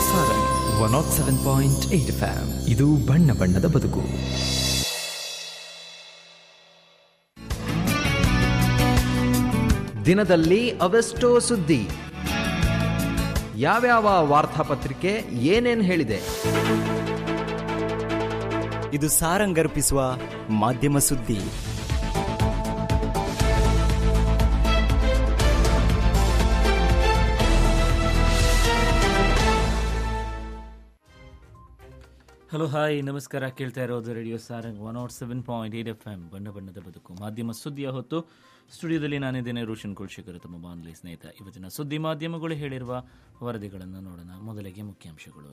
Sarang one nought seven point eight FM ಇದು ಬಣ್ಣ ಬಣ್ಣದ ಬದುಕು ದಿನದಲ್ಲಿ ಅವೆಷ್ಟೋ ಸುದ್ದಿ ಯಾವ್ಯಾವ ವಾರ್ತಾಪತ್ರಿಕೆ ಏನೇನ್ ಹೇಳಿದೆ ಇದು ಸಾರಂಗರ್ಪಿಸುವ ಮಾಧ್ಯಮ ಸುದ್ದಿ ಹಲೋ ಹಾಯ್ ನಮಸ್ಕಾರ ಕೇಳ್ತಾ ಇರೋದು radio Sarang one nought seven point eight F M ಬಣ್ಣ ಬಣ್ಣದ ಬದುಕು ಮಾಧ್ಯಮ ಸುದ್ದಿಯ ಹೊತ್ತು ಸ್ಟುಡಿಯೋದಲ್ಲಿ ನಾನಿದ್ದೇನೆ ರೋಷನ್ ಕುಲ್ಶೇಖರ್ ತಮ್ಮ ಬಾನ್ಲಿ ಸ್ನೇಹಿತ ಇವತ್ತಿನ ಸುದ್ದಿ ಮಾಧ್ಯಮಗಳು ಹೇಳಿರುವ ವರದಿಗಳನ್ನು ನೋಡೋಣ ಮೊದಲಿಗೆ ಮುಖ್ಯಾಂಶಗಳು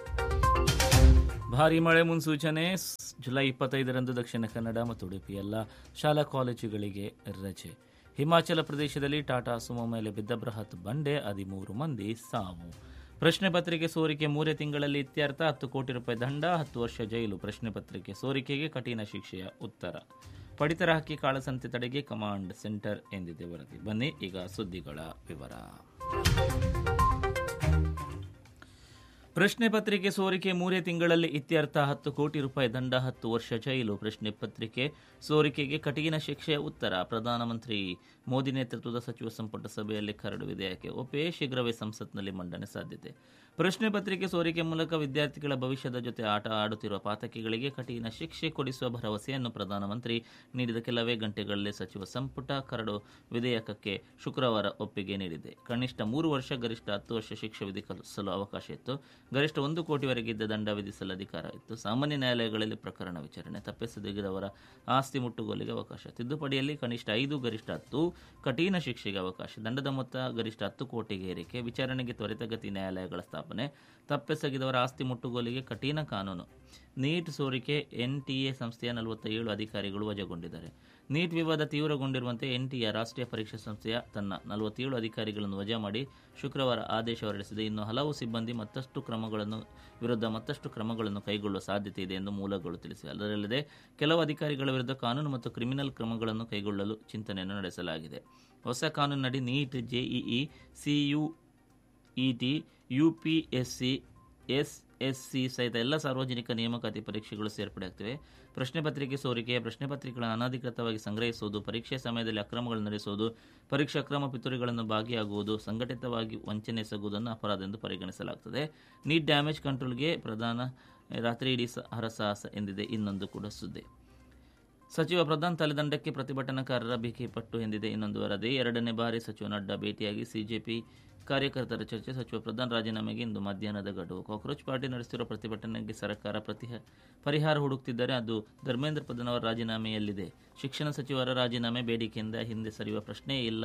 ಭಾರಿ ಮಳೆ ಮುನ್ಸೂಚನೆ ಸ್- ಜುಲೈ ಇಪ್ಪತ್ತೈದರಂದು ದಕ್ಷಿಣ ಕನ್ನಡ ಮತ್ತು ಉಡುಪಿ ಎಲ್ಲ ಶಾಲಾ ಕಾಲೇಜುಗಳಿಗೆ ರಜೆ ಹಿಮಾಚಲ ಪ್ರದೇಶದಲ್ಲಿ ಟಾಟಾ ಸುಮೋ ಮೇಲೆ ಬಿದ್ದ ಬೃಹತ್ ಬಂಡೆ ಹದಿಮೂರು ಮಂದಿ ಸಾವು ಪ್ರಶ್ನೆ ಪತ್ರಿಕೆ ಸೋರಿಕೆ ಮೂರೇ ತಿಂಗಳಲ್ಲಿ ಇತ್ಯರ್ಥ ಹತ್ತು ಕೋಟಿ ರೂಪಾಯಿ ದಂಡ ಹತ್ತು ವರ್ಷ ಜೈಲು ಪ್ರಶ್ನೆ ಪತ್ರಿಕೆ ಸೋರಿಕೆಗೆ ಕಠಿಣ ಶಿಕ್ಷೆಯ ಉತ್ತರ ಪಡಿತರ ಹಕ್ಕಿ ಕಾಳಸಂತೆ ತಡೆಗೆ ಕಮಾಂಡ್ ಸೆಂಟರ್ ಎಂದಿದೆ ವರದಿ ಬನ್ನಿ ಈಗ ಸುದ್ದಿಗಳ ವಿವರ ಪ್ರಶ್ನೆ ಪತ್ರಿಕೆ ಸೋರಿಕೆ ಮೂರೇ ತಿಂಗಳಲ್ಲಿ ಇತ್ಯರ್ಥ ಹತ್ತು ಕೋಟಿ ರೂಪಾಯಿ ದಂಡ ಹತ್ತು ವರ್ಷ ಜೈಲು ಪ್ರಶ್ನೆ ಪತ್ರಿಕೆ ಸೋರಿಕೆಗೆ ಕಠಿಣ ಶಿಕ್ಷೆಯ ಉತ್ತರ ಪ್ರಧಾನಮಂತ್ರಿ ಮೋದಿ ನೇತೃತ್ವದ ಸಚಿವ ಸಂಪುಟ ಸಭೆಯಲ್ಲಿ ಕರಡು ವಿಧೇಯಕ ಒಪ್ಪೆ ಶೀಘ್ರವೇ ಸಂಸತ್ನಲ್ಲಿ ಮಂಡನೆ ಸಾಧ್ಯತೆ ಪ್ರಶ್ನೆ ಪತ್ರಿಕೆ ಸೋರಿಕೆ ಮೂಲಕ ವಿದ್ಯಾರ್ಥಿಗಳ ಭವಿಷ್ಯದ ಜೊತೆ ಆಟ ಆಡುತ್ತಿರುವ ಪಾತಕಿಗಳಿಗೆ ಕಠಿಣ ಶಿಕ್ಷೆ ಕೊಡಿಸುವ ಭರವಸೆಯನ್ನು ಪ್ರಧಾನಮಂತ್ರಿ ನೀಡಿದ ಕೆಲವೇ ಗಂಟೆಗಳಲ್ಲೇ ಸಚಿವ ಸಂಪುಟ ಕರಡು ವಿಧೇಯಕಕ್ಕೆ ಶುಕ್ರವಾರ ಒಪ್ಪಿಗೆ ನೀಡಿದೆ ಕನಿಷ್ಠ ಮೂರು ವರ್ಷ ಗರಿಷ್ಠ ಹತ್ತು ವರ್ಷ ಶಿಕ್ಷೆ ವಿಧಿಸಲು ಅವಕಾಶ ಇತ್ತು ಗರಿಷ್ಠ ಒಂದು ಕೋಟಿವರೆಗೆ ಇದ್ದ ದಂಡ ವಿಧಿಸಲು ಅಧಿಕಾರ ಇತ್ತು ಸಾಮಾನ್ಯ ನ್ಯಾಯಾಲಯಗಳಲ್ಲಿ ಪ್ರಕರಣ ವಿಚಾರಣೆ ತಪ್ಪಿಸದಿದ್ದವರ ಆಸ್ತಿ ಮುಟ್ಟುಗೋಲಿಗೆ ಅವಕಾಶ ತಿದ್ದುಪಡಿಯಲ್ಲಿ ಕನಿಷ್ಠ ಐದು ಗರಿಷ್ಠ ಹತ್ತು ಕಠಿಣ ಶಿಕ್ಷೆಗೆ ಅವಕಾಶ ದಂಡದ ಮೊತ್ತ ಗರಿಷ್ಠ ಹತ್ತು ಕೋಟಿಗೆ ಏರಿಕೆ ವಿಚಾರಣೆಗೆ ತ್ವರಿತಗತಿ ನ್ಯಾಯಾಲಯಗಳ ಸ್ಥಾಪನೆ ತಪ್ಪೆಸಗಿದವರ ಆಸ್ತಿ ಮುಟ್ಟುಗೋಲಿಗೆ ಕಠಿಣ ಕಾನೂನು ನೀಟ್ ಸೋರಿಕೆ ಎನ್ಟಿಎ ಸಂಸ್ಥೆಯ ನಲವತ್ತ ಏಳು ಅಧಿಕಾರಿಗಳು ವಜಾಗೊಂಡಿದ್ದಾರೆ ನೀಟ್ ವಿವಾದ ತೀವ್ರಗೊಂಡಿರುವಂತೆ ಎನ್ಟಿಎ ರಾಷ್ಟ್ರೀಯ ಪರೀಕ್ಷಾ ಸಂಸ್ಥೆಯ ತನ್ನ ನಲವತ್ತೇಳು ಅಧಿಕಾರಿಗಳನ್ನು ವಜಾ ಮಾಡಿ ಶುಕ್ರವಾರ ಆದೇಶ ಹೊರಡಿಸಿದೆ ಇನ್ನು ಹಲವು ಸಿಬ್ಬಂದಿ ಮತ್ತಷ್ಟು ಕ್ರಮಗಳನ್ನು ವಿರುದ್ಧ ಮತ್ತಷ್ಟು ಕ್ರಮಗಳನ್ನು ಕೈಗೊಳ್ಳುವ ಸಾಧ್ಯತೆ ಇದೆ ಎಂದು ಮೂಲಗಳು ತಿಳಿಸಿವೆ ಅದರಲ್ಲದೆ ಕೆಲವು ಅಧಿಕಾರಿಗಳ ವಿರುದ್ಧ ಕಾನೂನು ಮತ್ತು ಕ್ರಿಮಿನಲ್ ಕ್ರಮಗಳನ್ನು ಕೈಗೊಳ್ಳಲು ಚಿಂತನೆಯನ್ನು ನಡೆಸಲಾಗಿದೆ ಹೊಸ ಕಾನೂನಿನಡಿ NEET JEE CUET UPSC SSC ಸಹಿತ ಎಲ್ಲ ಸಾರ್ವಜನಿಕ ನೇಮಕಾತಿ ಪರೀಕ್ಷೆಗಳು ಸೇರ್ಪಡೆಯಾಗ್ತಿವೆ ಪ್ರಶ್ನೆ ಪತ್ರಿಕೆ ಸೋರಿಕೆ ಪ್ರಶ್ನೆ ಪತ್ರಿಕೆಗಳನ್ನು ಅನಧಿಕೃತವಾಗಿ ಸಂಗ್ರಹಿಸುವುದು ಪರೀಕ್ಷೆ ಸಮಯದಲ್ಲಿ ಅಕ್ರಮಗಳು ನಡೆಸುವುದು ಪರೀಕ್ಷಾ ಅಕ್ರಮ ಪಿತೂರಿಗಳನ್ನು ಭಾಗಿಯಾಗುವುದು ಸಂಘಟಿತವಾಗಿ ವಂಚನೆ ಎಸಗುವುದನ್ನು ಅಪರಾಧ ಎಂದು ಪರಿಗಣಿಸಲಾಗುತ್ತದೆ ನೀಟ್ ಡ್ಯಾಮೇಜ್ ಕಂಟ್ರೋಲ್ಗೆ ಪ್ರಧಾನ ರಾತ್ರಿ ಇಡೀ ಸ- ಹರಸಾಹಸ ಎಂದಿದೆ ಇನ್ನೊಂದು ಕೂಡ ಸುದ್ದಿ ಸಚಿವ ಪ್ರಧಾನ್ ತಲೆದಂಡಕ್ಕೆ ಪ್ರತಿಭಟನಾಕಾರರ ಬಿಗಿ ಪಟ್ಟು ಎಂದಿದೆ ಇನ್ನೊಂದು ವರದಿ ಎರಡನೇ ಬಾರಿ ಸಚಿವ ನಡ್ಡಾ ಭೇಟಿಯಾಗಿ ಸಿಜೆಪಿ ಕಾರ್ಯಕರ್ತರ ಚರ್ಚೆ ಸಚಿವ ಪ್ರಧಾನ್ ರಾಜೀನಾಮೆಗೆ ಇಂದು ಮಧ್ಯಾಹ್ನದ ಗಡುವು ಕಾಕ್ರೋಚ್ ಪಾರ್ಟಿ ನಡೆಸುತ್ತಿರುವ ಪ್ರತಿಭಟನೆಗೆ ಸರ್ಕಾರ ಪ್ರತಿ ಪರಿಹಾರ ಹುಡುಕ್ತಿದ್ದರೆ ಅದು ಧರ್ಮೇಂದ್ರ ಪ್ರಧಾನ್ ಅವರ ರಾಜೀನಾಮೆಯಲ್ಲಿದೆ ಶಿಕ್ಷಣ ಸಚಿವರ ರಾಜೀನಾಮೆ ಬೇಡಿಕೆಯಿಂದ ಹಿಂದೆ ಸರಿಯುವ ಪ್ರಶ್ನೆಯೇ ಇಲ್ಲ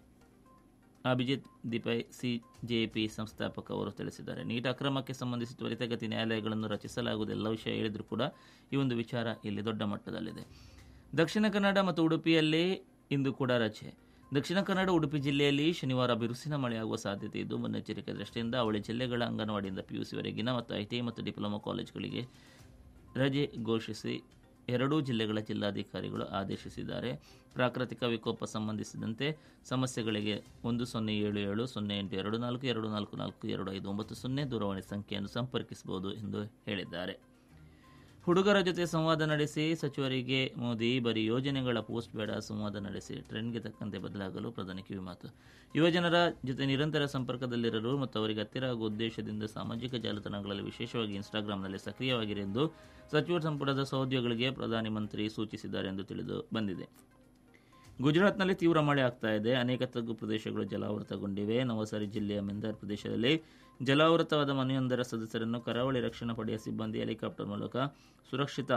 ಅಭಿಜಿತ್ ದಿಪೈ ಸಿಜೆಪಿ ಸಂಸ್ಥಾಪಕ ಅವರು ತಿಳಿಸಿದ್ದಾರೆ ನೀಟ್ ಅಕ್ರಮಕ್ಕೆ ಸಂಬಂಧಿಸಿ ತ್ವರಿತಗತಿ ನ್ಯಾಯಾಲಯಗಳನ್ನು ರಚಿಸಲಾಗುವುದು ಎಲ್ಲ ವಿಷಯ ಹೇಳಿದರೂ ಕೂಡ ಈ ಒಂದು ವಿಚಾರ ಇಲ್ಲಿ ದೊಡ್ಡ ಮಟ್ಟದಲ್ಲಿದೆ ದಕ್ಷಿಣ ಕನ್ನಡ ಮತ್ತು ಉಡುಪಿಯಲ್ಲಿ ಇಂದು ಕೂಡ ರಜೆ ದಕ್ಷಿಣ ಕನ್ನಡ ಉಡುಪಿ ಜಿಲ್ಲೆಯಲ್ಲಿ ಶನಿವಾರ ಬಿರುಸಿನ ಮಳೆಯಾಗುವ ಸಾಧ್ಯತೆ ಇದ್ದು ಮುನ್ನೆಚ್ಚರಿಕೆ ದೃಷ್ಟಿಯಿಂದ ಅವಳಿ ಜಿಲ್ಲೆಗಳ ಅಂಗನವಾಡಿಯಿಂದ ಪಿಯುಸಿವರೆಗಿನ ಮತ್ತು ಐಟಿಐ ಮತ್ತು ಡಿಪ್ಲೊಮಾ ಕಾಲೇಜುಗಳಿಗೆ ರಜೆ ಘೋಷಿಸಿ ಎರಡೂ ಜಿಲ್ಲೆಗಳ ಜಿಲ್ಲಾಧಿಕಾರಿಗಳು ಆದೇಶಿಸಿದ್ದಾರೆ ಪ್ರಾಕೃತಿಕ ವಿಕೋಪ ಸಂಬಂಧಿಸಿದಂತೆ ಸಮಸ್ಯೆಗಳಿಗೆ ಒಂದು ಸೊನ್ನೆ ಏಳು ಏಳು ಸೊನ್ನೆ ಎಂಟು ಎರಡು ನಾಲ್ಕು ಎರಡು ನಾಲ್ಕು ನಾಲ್ಕು ಎರಡು ಐದು ಒಂಬತ್ತು ಸೊನ್ನೆ ದೂರವಾಣಿ ಸಂಖ್ಯೆಯನ್ನು ಸಂಪರ್ಕಿಸಬಹುದು ಎಂದು ಹೇಳಿದ್ದಾರೆ ಹುಡುಗರ ಜೊತೆ ಸಂವಾದ ನಡೆಸಿ ಸಚಿವರಿಗೆ ಮೋದಿ ಬರೀ ಯೋಜನೆಗಳ ಪೋಸ್ಟ್ ಬೇಡ ಸಂವಾದ ನಡೆಸಿ ಟ್ರೆಂಡ್ಗೆ ತಕ್ಕಂತೆ ಬದಲಾಗಲು ಪ್ರಧಾನಿ ಕಿವಿಮಾತು ಯುವಜನರ ಜೊತೆ ನಿರಂತರ ಸಂಪರ್ಕದಲ್ಲಿರಲು ಮತ್ತು ಅವರಿಗೆ ಹತ್ತಿರ ಆಗುವ ಉದ್ದೇಶದಿಂದ ಸಾಮಾಜಿಕ ಜಾಲತಾಣಗಳಲ್ಲಿ ವಿಶೇಷವಾಗಿ ಇನ್ಸ್ಟಾಗ್ರಾಂನಲ್ಲಿ ಸಕ್ರಿಯವಾಗಿರಿ ಎಂದು ಸಚಿವ ಸಂಪುಟದ ಸಹೋದ್ಯೋಗಿಗಳಿಗೆ ಪ್ರಧಾನಿ ಮಂತ್ರಿ ಸೂಚಿಸಿದ್ದಾರೆ ಎಂದು ತಿಳಿದು ಬಂದಿದೆ ಗುಜರಾತ್ನಲ್ಲಿ ತೀವ್ರ ಮಳೆ ಆಗ್ತಾ ಇದೆ ಅನೇಕ ತಗ್ಗು ಪ್ರದೇಶಗಳು ಜಲಾವೃತಗೊಂಡಿವೆ ನವಸಾರಿ ಜಿಲ್ಲೆಯ ಮೆಂದಾರ್ ಪ್ರದೇಶದಲ್ಲಿ ಜಲಾವೃತವಾದ ಮನೆಯೊಂದರ ಸದಸ್ಯರನ್ನು ಕರಾವಳಿ ರಕ್ಷಣಾ ಪಡೆಯ ಸಿಬ್ಬಂದಿ ಹೆಲಿಕಾಪ್ಟರ್ ಮೂಲಕ ಸುರಕ್ಷಿತ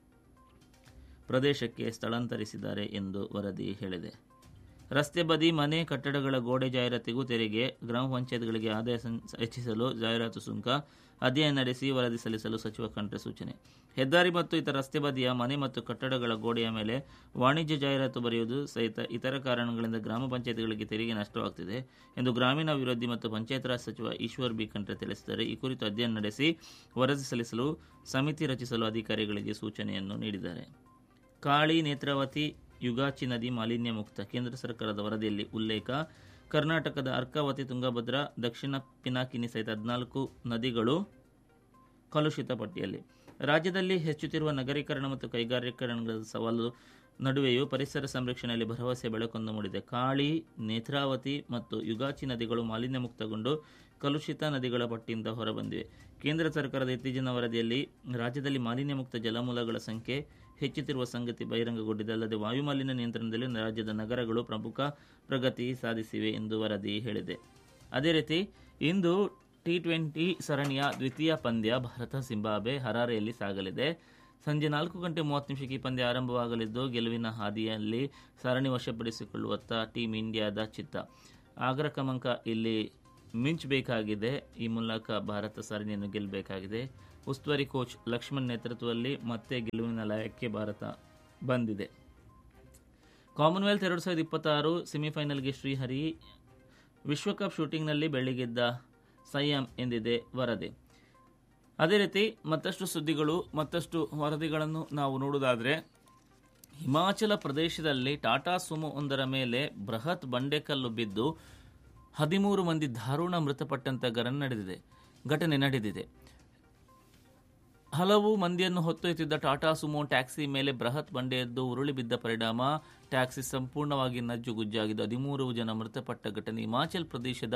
ಪ್ರದೇಶಕ್ಕೆ ಸ್ಥಳಾಂತರಿಸಿದ್ದಾರೆ ಎಂದು ವರದಿ ಹೇಳಿದೆ ರಸ್ತೆ ಬದಿ ಮನೆ ಕಟ್ಟಡಗಳ ಗೋಡೆ ಜಾಹೀರಾತಿಗೂ ತೆರಿಗೆ ಗ್ರಾಮ ಪಂಚಾಯತ್ಗಳಿಗೆ ಆದಾಯ ಸಂ- ಹೆಚ್ಚಿಸಲು ಜಾಹೀರಾತು ಸುಂಕ ಅಧ್ಯಯನ ನಡೆಸಿ ವರದಿ ಸಲ್ಲಿಸಲು ಸಚಿವ ಖಂಡ್ರೆ ಸೂಚನೆ ಹೆದ್ದಾರಿ ಮತ್ತು ಇತರ ರಸ್ತೆ ಬದಿಯ ಮನೆ ಮತ್ತು ಕಟ್ಟಡಗಳ ಗೋಡೆಯ ಮೇಲೆ ವಾಣಿಜ್ಯ ಜಾಹೀರಾತು ಬರೆಯುವುದು ಸಹಿತ ಇತರ ಕಾರಣಗಳಿಂದ ಗ್ರಾಮ ಪಂಚಾಯತ್ಗಳಿಗೆ ತೆರಿಗೆ ನಷ್ಟವಾಗ್ತಿದೆ ಎಂದು ಗ್ರಾಮೀಣಾಭಿವೃದ್ಧಿ ಮತ್ತು ಪಂಚಾಯತ್ ರಾಜ್ ಸಚಿವ ಈಶ್ವರ್ ಬಿ ಖಂಡ್ರೆ ತಿಳಿಸಿದ್ದಾರೆ ಈ ಕುರಿತು ಅಧ್ಯಯನ ನಡೆಸಿ ವರದಿ ಸಲ್ಲಿಸಲು ಸಮಿತಿ ರಚಿಸಲು ಅಧಿಕಾರಿಗಳಿಗೆ ಸೂಚನೆಯನ್ನು ನೀಡಿದ್ದಾರೆ ಕಾಳಿ ನೇತ್ರಾವತಿ ಯುಗಾಚಿ ನದಿ ಮಾಲಿನ್ಯ ಮುಕ್ತ ಕೇಂದ್ರ ಸರ್ಕಾರದ ವರದಿಯಲ್ಲಿ ಉಲ್ಲೇಖ ಕರ್ನಾಟಕದ ಅರ್ಕಾವತಿ ತುಂಗಭದ್ರಾ ದಕ್ಷಿಣ ಪಿನಾಕಿನಿ ಸಹಿತ ಹದಿನಾಲ್ಕು ನದಿಗಳು ಕಲುಷಿತ ಪಟ್ಟಿಯಲ್ಲಿ ರಾಜ್ಯದಲ್ಲಿ ಹೆಚ್ಚುತ್ತಿರುವ ನಗರೀಕರಣ ಮತ್ತು ಕೈಗಾರೀಕರಣಗಳ ಸವಾಲು ನಡುವೆಯೂ ಪರಿಸರ ಸಂರಕ್ಷಣೆಯಲ್ಲಿ ಭರವಸೆ ಬೆಳಕೊಂದು ಮೂಡಿದೆ ಕಾಳಿ ನೇತ್ರಾವತಿ ಮತ್ತು ಯುಗಾಚಿ ನದಿಗಳು ಮಾಲಿನ್ಯ ಮುಕ್ತಗೊಂಡು ಕಲುಷಿತ ನದಿಗಳ ಪಟ್ಟಿಯಿಂದ ಹೊರಬಂದಿವೆ ಕೇಂದ್ರ ಸರ್ಕಾರದ ಇತ್ತೀಚಿನ ವರದಿಯಲ್ಲಿ ರಾಜ್ಯದಲ್ಲಿ ಮಾಲಿನ್ಯ ಮುಕ್ತ ಜಲಮೂಲಗಳ ಸಂಖ್ಯೆ ಹೆಚ್ಚುತ್ತಿರುವ ಸಂಗತಿ ಬಹಿರಂಗಗೊಂಡಿದೆ ಅಲ್ಲದೆ ವಾಯುಮಾಲಿನ್ಯ ನಿಯಂತ್ರಣದಲ್ಲಿ ರಾಜ್ಯದ ನಗರಗಳು ಪ್ರಮುಖ ಪ್ರಗತಿ ಸಾಧಿಸಿವೆ ಎಂದು ವರದಿ ಹೇಳಿದೆ ಅದೇ ರೀತಿ ಇಂದು ಟಿ ಟ್ವೆಂಟಿ ಸರಣಿಯ ದ್ವಿತೀಯ ಪಂದ್ಯ ಭಾರತ ಸಿಂಬಾಬೆ ಹರಾರೆಯಲ್ಲಿ ಸಾಗಲಿದೆ ಸಂಜೆ ನಾಲ್ಕು ಗಂಟೆ ಮೂವತ್ತು ನಿಮಿಷಕ್ಕೆ ಈ ಪಂದ್ಯ ಆರಂಭವಾಗಲಿದ್ದು ಗೆಲುವಿನ ಹಾದಿಯಲ್ಲಿ ಸರಣಿ ವಶಪಡಿಸಿಕೊಳ್ಳುವತ್ತ ಟೀಮ್ ಇಂಡಿಯಾದ ಚಿತ್ತ ಆಗ್ರ ಕ್ರಮಾಂಕ ಇಲ್ಲಿ ಮಿಂಚಬೇಕಾಗಿದೆ ಈ ಮೂಲಕ ಭಾರತ ಸರಣಿಯನ್ನು ಗೆಲ್ಲಬೇಕಾಗಿದೆ ಉಸ್ತುವಾರಿ ಕೋಚ್ ಲಕ್ಷ್ಮಣ್ ನೇತೃತ್ವದಲ್ಲಿ ಮತ್ತೆ ಗೆಲುವಿನ ಲಯಕ್ಕೆ ಭಾರತ ಬಂದಿದೆ ಕಾಮನ್ವೆಲ್ತ್ ಎರಡು ಸಾವಿರದ ಇಪ್ಪತ್ತಾರು ಸೆಮಿಫೈನಲ್ಗೆ ಶ್ರೀಹರಿ ವಿಶ್ವಕಪ್ ಶೂಟಿಂಗ್ನಲ್ಲಿ ಬೆಳ್ಳಿಗೆದ್ದ ಸಂಯಮ್ ಎಂದಿದೆ ವರದಿ ಅದೇ ರೀತಿ ಮತ್ತಷ್ಟು ಸುದ್ದಿಗಳು ಮತ್ತಷ್ಟು ವರದಿಗಳನ್ನು ನಾವು ನೋಡುವುದಾದರೆ ಹಿಮಾಚಲ ಪ್ರದೇಶದಲ್ಲಿ ಟಾಟಾ ಸುಮೋ ಒಂದರ ಮೇಲೆ ಬೃಹತ್ ಬಂಡೆಕಲ್ಲು ಬಿದ್ದು ಹದಿಮೂರು ಮಂದಿ ದಾರುಣ ಮೃತಪಟ್ಟಂತ ಘಟನೆ ನಡೆದಿದೆ ಘಟನೆ ನಡೆದಿದೆ ಹಲವು ಮಂದಿಯನ್ನು ಹೊತ್ತೊಯ್ಯುತ್ತಿದ್ದ ಟಾಟಾ ಸುಮೋ ಟ್ಯಾಕ್ಸಿ ಮೇಲೆ ಬೃಹತ್ ಬಂಡೆಯದ್ದು ಉರುಳಿ ಬಿದ್ದ ಪರಿಣಾಮ ಟ್ಯಾಕ್ಸಿ ಸಂಪೂರ್ಣವಾಗಿ ನಜ್ಜುಗುಜ್ಜಾಗಿದ್ದು ಹದಿಮೂರು ಜನ ಮೃತಪಟ್ಟ ಘಟನೆ ಹಿಮಾಚಲ್ ಪ್ರದೇಶದ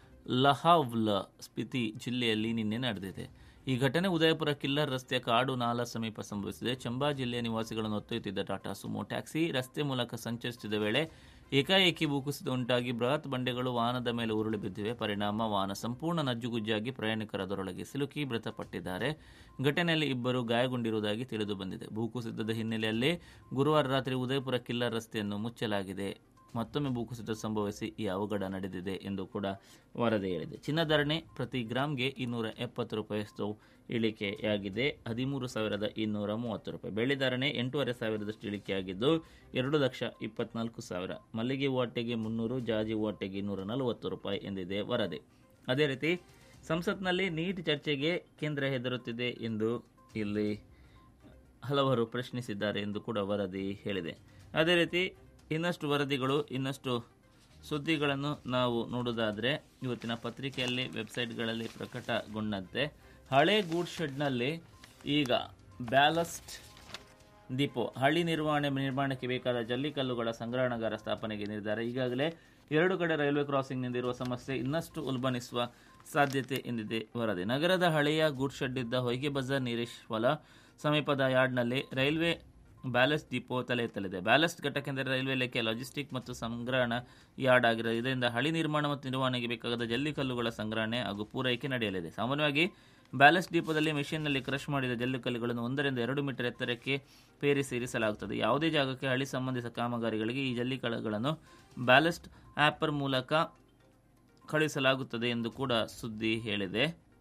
ಲಹಾವ್ಲ ಸ್ಪಿತಿ ಜಿಲ್ಲೆಯಲ್ಲಿ ನಿನ್ನೆ ನಡೆದಿದೆ ಈ ಘಟನೆ ಉದಯಪುರ ಕಿಲ್ಲರ್ ರಸ್ತೆಯ ಕಾಡು ನಾಲಾ ಸಮೀಪ ಸಂಭವಿಸಿದೆ ಚಂಬಾ ಜಿಲ್ಲೆಯ ನಿವಾಸಿಗಳನ್ನು ಹೊತ್ತೊಯ್ಯುತ್ತಿದ್ದ ಟಾಟಾ ಸುಮೋ ಟ್ಯಾಕ್ಸಿ ರಸ್ತೆ ಮೂಲಕ ಸಂಚರಿಸುತ್ತಿದ್ದ ವೇಳೆ ಏಕಾಏಕಿ ಭೂಕುಸಿತ ಉಂಟಾಗಿ ಬೃಹತ್ ಬಂಡೆಗಳು ವಾಹನದ ಮೇಲೆ ಉರುಳಿ ಬಿದ್ದಿವೆ ಪರಿಣಾಮ ವಾಹನ ಸಂಪೂರ್ಣ ನಜ್ಜುಗುಜ್ಜಾಗಿ ಪ್ರಯಾಣಿಕರ ಅದರೊಳಗೆ ಸಿಲುಕಿ ಮೃತಪಟ್ಟಿದ್ದಾರೆ ಘಟನೆಯಲ್ಲಿ ಇಬ್ಬರು ಗಾಯಗೊಂಡಿರುವುದಾಗಿ ತಿಳಿದು ಬಂದಿದೆ ಭೂಕುಸಿತದ ಹಿನ್ನೆಲೆಯಲ್ಲಿ ಗುರುವಾರ ರಾತ್ರಿ ಉದಯಪುರ ಕಿಲ್ಲರ್ ರಸ್ತೆಯನ್ನು ಮುಚ್ಚಲಾಗಿದೆ ಮತ್ತೊಮ್ಮೆ ಭೂಕುಸಿತ ಸಂಭವಿಸಿ ಈ ಅವಘಡ ನಡೆದಿದೆ ಎಂದು ಕೂಡ ವರದಿ ಹೇಳಿದೆ ಚಿನ್ನಧಾರಣೆ ಪ್ರತಿ ಗ್ರಾಮ್ಗೆ ಇನ್ನೂರ ಎಪ್ಪತ್ತು ರೂಪಾಯಿಯಷ್ಟು ಇಳಿಕೆಯಾಗಿದೆ ಹದಿಮೂರು ಸಾವಿರದ ಇನ್ನೂರ ಮೂವತ್ತು ರೂಪಾಯಿ ಬೆಳ್ಳಿ ಧಾರಣೆ ಎಂಟೂವರೆ ಸಾವಿರದಷ್ಟು ಇಳಿಕೆಯಾಗಿದ್ದು ಎರಡು ಲಕ್ಷ ಇಪ್ಪತ್ನಾಲ್ಕು ಸಾವಿರ ಮಲ್ಲಿಗೆ ಹೂವಟ್ಟೆಗೆ ಮುನ್ನೂರು ಜಾಜಿ ಹೂವಟ್ಟೆಗೆ ಇನ್ನೂರ ನಲವತ್ತು ರೂಪಾಯಿ ಎಂದಿದೆ ವರದಿ ಅದೇ ರೀತಿ ಸಂಸತ್ನಲ್ಲಿ ನೀಟ್ ಚರ್ಚೆಗೆ ಕೇಂದ್ರ ಹೆದರುತ್ತಿದೆ ಎಂದು ಇಲ್ಲಿ ಹಲವರು ಪ್ರಶ್ನಿಸಿದ್ದಾರೆ ಎಂದು ಕೂಡ ವರದಿ ಹೇಳಿದೆ ಅದೇ ರೀತಿ ಇನ್ನಷ್ಟು ವರದಿಗಳು ಇನ್ನಷ್ಟು ಸುದ್ದಿಗಳನ್ನು ನಾವು ನೋಡುವುದಾದರೆ ಇವತ್ತಿನ ಪತ್ರಿಕೆಯಲ್ಲಿ ವೆಬ್ಸೈಟ್ಗಳಲ್ಲಿ ಪ್ರಕಟಗೊಂಡಂತೆ ಹಳೆ ಗೂಡ್ ಶೆಡ್ನಲ್ಲಿ ಈಗ ಬ್ಯಾಲಸ್ಟ್ ಡಿಪೋ ಹಳ್ಳಿ ನಿರ್ವಹಣೆ ನಿರ್ಮಾಣಕ್ಕೆ ಬೇಕಾದ ಜಲ್ಲಿಕಲ್ಲುಗಳ ಸಂಗ್ರಹಣಾಗಾರ ಸ್ಥಾಪನೆಗೆ ನಿರ್ಧಾರ ಈಗಾಗಲೇ ಎರಡು ಕಡೆ ರೈಲ್ವೆ ಕ್ರಾಸಿಂಗ್ನಿಂದಿರುವ ಸಮಸ್ಯೆ ಇನ್ನಷ್ಟು ಉಲ್ಬಣಿಸುವ ಸಾಧ್ಯತೆ ಎಂದಿದೆ ವರದಿ ನಗರದ ಹಳೆಯ ಗೂಡ್ ಶೆಡ್ ಇದ್ದ ಹೊಯ್ಗೆ ಬಜಾರ್ ನೀರೇಶ್ ಹೊಲ ಸಮೀಪದ ಯಾರ್ಡ್ನಲ್ಲಿ ರೈಲ್ವೆ ಬ್ಯಾಲೆಸ್ಟ್ ಡಿಪೋ ತಲೆ ಎತ್ತಲಿದೆ ಬ್ಯಾಲೆಸ್ಟ್ ಘಟಕೆಂದರೆ ರೈಲ್ವೆ ಇಲಾಖೆಯ ಲಾಜಿಸ್ಟಿಕ್ ಮತ್ತು ಸಂಗ್ರಹಣ ಯಾರ್ಡ್ ಆಗಿರೋದು ಇದರಿಂದ ಹಳಿ ನಿರ್ಮಾಣ ಮತ್ತು ನಿರ್ವಹಣೆಗೆ ಬೇಕಾದ ಜಲ್ಲಿಕಲ್ಲುಗಳ ಸಂಗ್ರಹಣೆ ಹಾಗೂ ಪೂರೈಕೆ ನಡೆಯಲಿದೆ ಸಾಮಾನ್ಯವಾಗಿ ಬ್ಯಾಲೆಸ್ಟ್ ಡಿಪೋದಲ್ಲಿ ಮೆಷಿನ್ನಲ್ಲಿ ಕ್ರಷ್ ಮಾಡಿದ ಜಲ್ಲಿಕಲ್ಲುಗಳನ್ನು ಒಂದರಿಂದ ಎರಡು ಮೀಟರ್ ಎತ್ತರಕ್ಕೆ ಪೇರಿಸಿ ಇರಿಸಲಾಗುತ್ತದೆ ಯಾವುದೇ ಜಾಗಕ್ಕೆ ಹಳಿ ಸಂಬಂಧಿತ ಕಾಮಗಾರಿಗಳಿಗೆ ಈ ಜಲ್ಲಿಕಲ್ಲುಗಳನ್ನು ಬ್ಯಾಲೆಸ್ಟ್ ಆ್ಯಪರ್ ಮೂಲಕ ಕಳುಹಿಸಲಾಗುತ್ತದೆ ಎಂದು ಕೂಡ ಸುದ್ದಿ ಹೇಳಿದೆ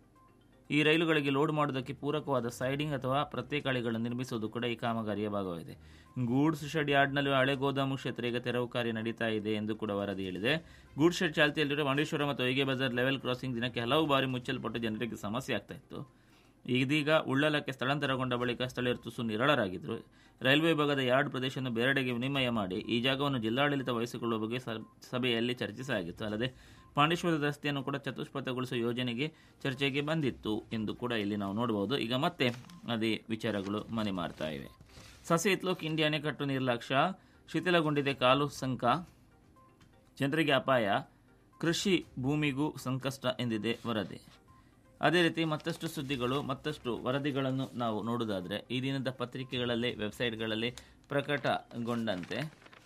ಈ ರೈಲುಗಳಿಗೆ ಲೋಡ್ ಮಾಡುವುದಕ್ಕೆ ಪೂರಕವಾದ ಸೈಡಿಂಗ್ ಅಥವಾ ಪ್ರತ್ಯೇಕ ಹಳಿಗಳನ್ನು ನಿರ್ಮಿಸುವುದು ಕೂಡ ಈ ಕಾಮಗಾರಿಯ ಭಾಗವಾಗಿದೆ ಗೂಡ್ಸ್ ಶೆಡ್ ಯಾರ್ಡ್ನಲ್ಲಿ ಹಳೆ ಗೋದಾಮು ಕ್ಷೇತ್ರ ಈಗ ತೆರವು ಕಾರ್ಯ ನಡೀತಾ ಇದೆ ಎಂದು ಕೂಡ ವರದಿ ಹೇಳಿದೆ ಗೂಡ್ಸ್ ಶೆಡ್ ಚಾಲ್ತಿಯಲ್ಲಿರುವ ಮಂಡೇಶ್ವರ ಮತ್ತು ಹೊಯ್ಗೆ ಬಜಾರ್ ಲೆವೆಲ್ ಕ್ರಾಸಿಂಗ್ ದಿನಕ್ಕೆ ಹಲವು ಬಾರಿ ಮುಚ್ಚಲ್ಪಟ್ಟು ಜನರಿಗೆ ಸಮಸ್ಯೆ ಆಗ್ತಾ ಇತ್ತು ಇದೀಗ ಉಳ್ಳಲಕ್ಕೆ ಸ್ಥಳಾಂತರಗೊಂಡ ಬಳಿಕ ಸ್ಥಳೀಯರು ತುಸು ನಿರಳರಾಗಿದ್ದರು ರೈಲ್ವೆ ವಿಭಾಗದ ಯಾರ್ಡ್ ಪ್ರದೇಶವನ್ನು ಬೇರೆಡೆಗೆ ವಿನಿಮಯ ಮಾಡಿ ಈ ಜಾಗವನ್ನು ಜಿಲ್ಲಾಡಳಿತ ವಹಿಸಿಕೊಳ್ಳುವ ಬಗ್ಗೆ ಸ- ಸಭೆಯಲ್ಲಿ ಚರ್ಚಿಸಲಾಗಿತ್ತು ಅಲ್ಲದೆ ಪಾಂಡೇಶ್ವರದ ರಸ್ತೆಯನ್ನು ಕೂಡ ಚತುಷ್ಪಥಗೊಳಿಸುವ ಯೋಜನೆಗೆ ಚರ್ಚೆಗೆ ಬಂದಿತ್ತು ಎಂದು ಕೂಡ ಇಲ್ಲಿ ನಾವು ನೋಡಬಹುದು ಈಗ ಮತ್ತೆ ಅದೇ ವಿಚಾರಗಳು ಮನೆ ಮಾಡ್ತಾ ಇವೆ ಸಸಿ ಇತ್ಲೋಕ್ ಇಂಡಿಯಾ ಅಣೆಕಟ್ಟು ನಿರ್ಲಕ್ಷ್ಯ ಶಿಥಿಲಗೊಂಡಿದೆ ಕಾಲು ಸಂಕ ಜನರಿಗೆ ಅಪಾಯ ಕೃಷಿ ಭೂಮಿಗೂ ಸಂಕಷ್ಟ ಎಂದಿದೆ ವರದಿ ಅದೇ ರೀತಿ ಮತ್ತಷ್ಟು ಸುದ್ದಿಗಳು ಮತ್ತಷ್ಟು ವರದಿಗಳನ್ನು ನಾವು ನೋಡುವುದಾದರೆ ಈ ದಿನದ ಪತ್ರಿಕೆಗಳಲ್ಲಿ ವೆಬ್ಸೈಟ್ಗಳಲ್ಲಿ ಪ್ರಕಟಗೊಂಡಂತೆ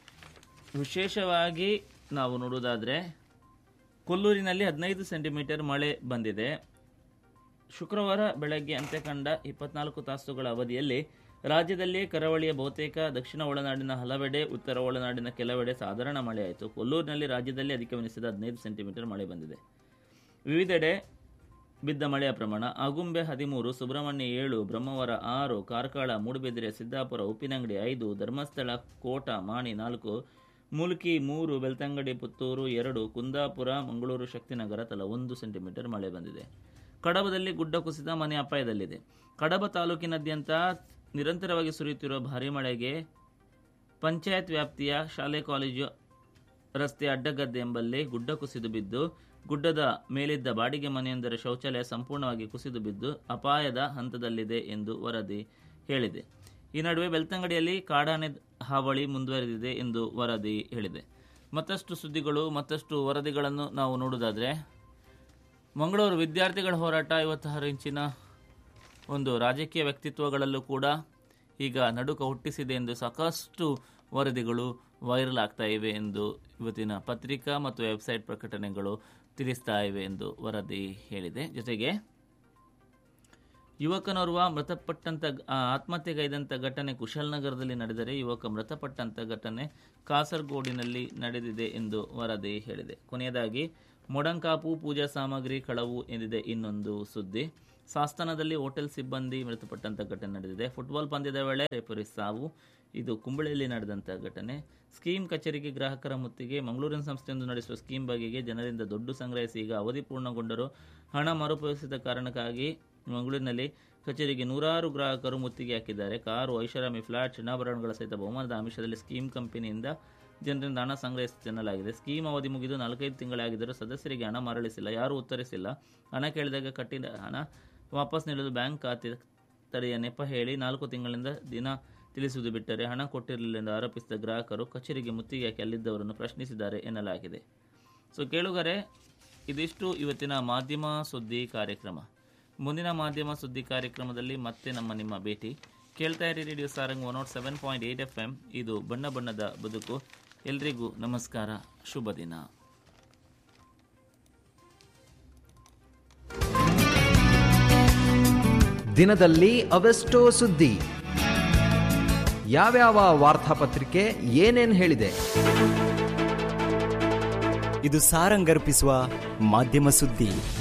ವಿಶೇಷವಾಗಿ ನಾವು ನೋಡುವುದಾದರೆ ಕೊಲ್ಲೂರಿನಲ್ಲಿ ಹದಿನೈದು ಸೆಂಟಿಮೀಟರ್ ಮಳೆ ಬಂದಿದೆ ಶುಕ್ರವಾರ ಬೆಳಗ್ಗೆ ಅಂತ್ಯ ಕಂಡ ಇಪ್ಪತ್ನಾಲ್ಕು ತಾಸುಗಳ ಅವಧಿಯಲ್ಲಿ ರಾಜ್ಯದಲ್ಲಿ ಕರಾವಳಿಯ ಬಹುತೇಕ ದಕ್ಷಿಣ ಒಳನಾಡಿನ ಹಲವೆಡೆ ಉತ್ತರ ಒಳನಾಡಿನ ಕೆಲವೆಡೆ ಸಾಧಾರಣ ಮಳೆಯಾಯಿತು ಕೊಲ್ಲೂರಿನಲ್ಲಿ ರಾಜ್ಯದಲ್ಲಿ ಅಧಿಗಮನಿಸಿದ ಹದಿನೈದು ಸೆಂಟಿಮೀಟರ್ ಮಳೆ ಬಂದಿದೆ ವಿವಿಧೆಡೆ ಬಿದ್ದ ಮಳೆಯ ಪ್ರಮಾಣ ಆಗುಂಬೆ ಹದಿಮೂರು ಸುಬ್ರಹ್ಮಣ್ಯ ಏಳು ಬ್ರಹ್ಮವರ ಆರು ಕಾರ್ಕಳ ಮೂಡುಬಿದಿರೆ ಸಿದ್ದಾಪುರ ಉಪ್ಪಿನಂಗಡಿ ಐದು ಧರ್ಮಸ್ಥಳ ಕೋಟ ಮಾಣಿ ನಾಲ್ಕು ಮುಲ್ಕಿ ಮೂರು ಬೆಳ್ತಂಗಡಿ ಪುತ್ತೂರು ಎರಡು ಕುಂದಾಪುರ ಮಂಗಳೂರು ಶಕ್ತಿನಗರ ತಲಾ ಒಂದು ಸೆಂಟಿಮೀಟರ್ ಮಳೆ ಬಂದಿದೆ ಕಡಬದಲ್ಲಿ ಗುಡ್ಡ ಕುಸಿತ ಮನೆ ಅಪಾಯದಲ್ಲಿದೆ ಕಡಬ ತಾಲೂಕಿನಾದ್ಯಂತ ನಿರಂತರವಾಗಿ ಸುರಿಯುತ್ತಿರುವ ಭಾರೀ ಮಳೆಗೆ ಪಂಚಾಯತ್ ವ್ಯಾಪ್ತಿಯ ಶಾಲೆ ಕಾಲೇಜು ರಸ್ತೆ ಅಡ್ಡಗದ್ದೆ ಎಂಬಲ್ಲಿ ಗುಡ್ಡ ಕುಸಿದು ಬಿದ್ದು ಗುಡ್ಡದ ಮೇಲಿದ್ದ ಬಾಡಿಗೆ ಮನೆಯೊಂದರ ಶೌಚಾಲಯ ಸಂಪೂರ್ಣವಾಗಿ ಕುಸಿದು ಬಿದ್ದು ಅಪಾಯದ ಹಂತದಲ್ಲಿದೆ ಎಂದು ವರದಿ ಹೇಳಿದೆ ಈ ನಡುವೆ ಬೆಳ್ತಂಗಡಿಯಲ್ಲಿ ಕಾಡಾನೆ ಹಾವಳಿ ಮುಂದುವರೆದಿದೆ ಎಂದು ವರದಿ ಹೇಳಿದೆ ಮತ್ತಷ್ಟು ಸುದ್ದಿಗಳು ಮತ್ತಷ್ಟು ವರದಿಗಳನ್ನು ನಾವು ನೋಡುವುದಾದರೆ ಮಂಗಳೂರು ವಿದ್ಯಾರ್ಥಿಗಳ ಹೋರಾಟ ಐವತ್ತಾರು ಇಂಚಿನ ಒಂದು ರಾಜಕೀಯ ವ್ಯಕ್ತಿತ್ವಗಳಲ್ಲೂ ಕೂಡ ಈಗ ನಡುಕ ಹುಟ್ಟಿಸಿದೆ ಎಂದು ಸಾಕಷ್ಟು ವರದಿಗಳು ವೈರಲ್ ಆಗ್ತಾ ಇವೆ ಎಂದು ಇವತ್ತಿನ ಪತ್ರಿಕಾ ಮತ್ತು ವೆಬ್ಸೈಟ್ ಪ್ರಕಟಣೆಗಳು ತಿಳಿಸ್ತಾ ಇವೆ ಎಂದು ವರದಿ ಹೇಳಿದೆ ಜೊತೆಗೆ ಯುವಕನೋರ್ವ ಮೃತಪಟ್ಟಂತ ಆ, ಆತ್ಮಹತ್ಯೆಗೈದಂಥ ಘಟನೆ ಕುಶಾಲನಗರದಲ್ಲಿ ನಡೆದರೆ ಯುವಕ ಮೃತಪಟ್ಟಂತ ಘಟನೆ ಕಾಸರಗೋಡಿನಲ್ಲಿ ನಡೆದಿದೆ ಎಂದು ವರದಿ ಹೇಳಿದೆ ಕೊನೆಯದಾಗಿ ಮೊಡಂಕಾಪು ಪೂಜಾ ಸಾಮಗ್ರಿ ಕಳವು ಎಂದಿದೆ ಇನ್ನೊಂದು ಸುದ್ದಿ ಸಾಸ್ತಾನದಲ್ಲಿ ಹೋಟೆಲ್ ಸಿಬ್ಬಂದಿ ಮೃತಪಟ್ಟಂತ ಘಟನೆ ನಡೆದಿದೆ ಫುಟ್ಬಾಲ್ ಪಂದ್ಯದ ವೇಳೆ ರೆಫರಿ ಸಾವು ಇದು ಕುಂಬಳೆಯಲ್ಲಿ ನಡೆದಂಥ ಘಟನೆ ಸ್ಕೀಮ್ ಕಚೇರಿಗೆ ಗ್ರಾಹಕರ ಮುತ್ತಿಗೆ ಮಂಗಳೂರಿನ ಸಂಸ್ಥೆಯೊಂದು ನಡೆಸುವ ಸ್ಕೀಮ್ ಬಗೆಗೆ ಜನರಿಂದ ದುಡ್ಡು ಸಂಗ್ರಹಿಸಿ ಈಗ ಅವಧಿ ಪೂರ್ಣಗೊಂಡರೂ ಹಣ ಮರುಪಾವತಿಸಿದ ಕಾರಣಕ್ಕಾಗಿ ಮಂಗಳೂರಿನಲ್ಲಿ ಕಚೇರಿಗೆ ನೂರಾರು ಗ್ರಾಹಕರು ಮುತ್ತಿಗೆ ಹಾಕಿದ್ದಾರೆ ಕಾರು ಐಷಾರಾಮಿ ಫ್ಲಾಟ್ ಚಿನ್ನಾಭರಣಗಳ ಸಹಿತ ಬಹುಮಾನದ ಆಮಿಷದಲ್ಲಿ ಸ್ಕೀಮ್ ಕಂಪನಿಯಿಂದ ಜನರಿಂದ ಹಣ ಸಂಗ್ರಹಿಸಿಕೊಳ್ಳಲಾಗಿದೆ ಸ್ಕೀಮ್ ಅವಧಿ ಮುಗಿದು ನಾಲ್ಕೈದು ತಿಂಗಳಾಗಿದ್ದರೂ ಸದಸ್ಯರಿಗೆ ಹಣ ಮರಳಿಸಿಲ್ಲ ಯಾರೂ ಉತ್ತರಿಸಿಲ್ಲ ಹಣ ಕೇಳಿದಾಗ ಕಟ್ಟಿದ ಹಣ ವಾಪಸ್ ನೀಡಲು ಬ್ಯಾಂಕ್ ಖಾತೆ ತಡೆಯ ನೆಪ ಹೇಳಿ ನಾಲ್ಕು ತಿಂಗಳಿಂದ ದಿನ ತಿಳಿಸುವುದು ಬಿಟ್ಟರೆ ಹಣ ಕೊಟ್ಟಿರಲಿಲ್ಲ ಎಂದು ಆರೋಪಿಸಿದ ಗ್ರಾಹಕರು ಕಚೇರಿಗೆ ಮುತ್ತಿಗೆ ಹಾಕಿ ಅಲ್ಲಿದ್ದವರನ್ನು ಪ್ರಶ್ನಿಸಿದ್ದಾರೆ ಎನ್ನಲಾಗಿದೆ ಸೊ ಕೇಳುಗರೆ ಇದಿಷ್ಟು ಇವತ್ತಿನ ಮಾಧ್ಯಮ ಸುದ್ದಿ ಕಾರ್ಯಕ್ರಮ ಮುಂದಿನ ಮಾಧ್ಯಮ ಸುದ್ದಿ ಕಾರ್ಯಕ್ರಮದಲ್ಲಿ ಮತ್ತೆ ನಮ್ಮ ನಿಮ್ಮ ಭೇಟಿ ಕೇಳ್ತಾ ಇರಿ radio Sarang one nought seven point eight F M ಇದು ಬಣ್ಣ ಬಣ್ಣದ ಬದುಕು ಎಲ್ರಿಗೂ ನಮಸ್ಕಾರ ಶುಭ ದಿನ ದಿನದಲ್ಲಿ ಅವೆಷ್ಟೋ ಸುದ್ದಿ ಯಾವ್ಯಾವ ವಾರ್ತಾಪತ್ರಿಕೆ ಏನೇನ್ ಹೇಳಿದೆ ಇದು ಸಾರಂಗರ್ಪಿಸುವ ಮಾಧ್ಯಮ ಸುದ್ದಿ